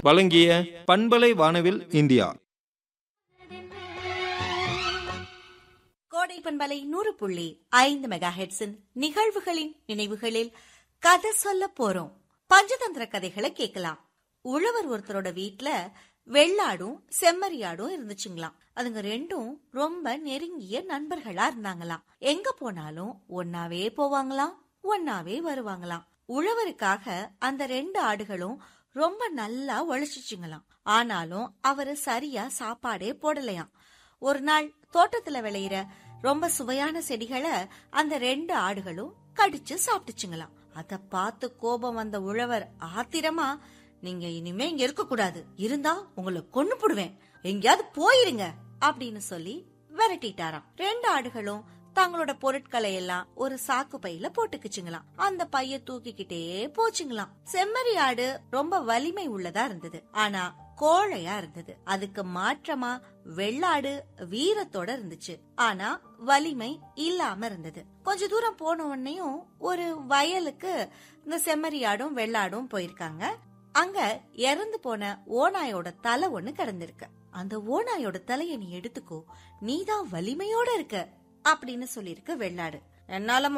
வழங்கிய பண்பலை வானவில் இந்தியா கோடை பண்பலை நூறு புள்ளி ஐந்து மெகா ஹெட்ஸின் நிகழ்வுகளின் நினைவுகளில் கதை சொல்ல போறோம் பஞ்சதந்திர கதைகளை கேட்கலாம் உழவர் ஒருத்தரோட வீட்ல வெள்ளாடும் செம்மறியாடும் இருந்துச்சுங்களாம் அதுங்க ரெண்டும் ரொம்ப நெருங்கிய நண்பர்களா இருந்தாங்களாம் எங்க போனாலும் ஒன்னாவே போவாங்களாம் ஒன்னாவே வருவாங்களாம் உழவருக்காக அந்த ரெண்டு ஆடுகளும் ரொம்ப நல்லா உழைச்சிச்சுங்களாம் ஆனாலும் அவரு சரியா சாப்பாடே போடலையாம் ஒரு நாள் தோட்டத்துல விளையிற ரொம்ப சுவையான செடிகளை அந்த ரெண்டு ஆடுகளும் கடிச்சு சாப்பிட்டுச்சுங்களாம் அத பார்த்து கோபம் வந்த உழவர் ஆத்திரமா நீங்க இனிமே இங்க இருக்க கூடாது இருந்தா உங்களை கொன்னு போடுவேன் எங்கேயாவது போயிருங்க அப்படின்னு சொல்லி விரட்டிட்டாராம் ரெண்டு ஆடுகளும் தங்களோட பொருட்களை எல்லாம் ஒரு சாக்கு பையில போட்டுக்குச்சுங்களாம் அந்த பைய தூக்கிக்கிட்டே போச்சுங்களாம் செம்மறி ஆடு ரொம்ப வலிமை உள்ளதா இருந்தது ஆனா கோழையா இருந்தது அதுக்கு மாற்றமா வெள்ளாடு வீரத்தோட இருந்துச்சு ஆனா வலிமை இல்லாம இருந்தது கொஞ்ச தூரம் போன உடனேயும் ஒரு வயலுக்கு இந்த செம்மறியாடும் வெள்ளாடும் போயிருக்காங்க அங்க இறந்து போன ஓநாயோட தலை ஒண்ணு கிடந்திருக்கு அந்த ஓநாயோட தலையை நீ எடுத்துக்கோ நீதான் வலிமையோட இருக்க அப்படின்னு சொல்லிருக்கு வெள்ளாடு என்னால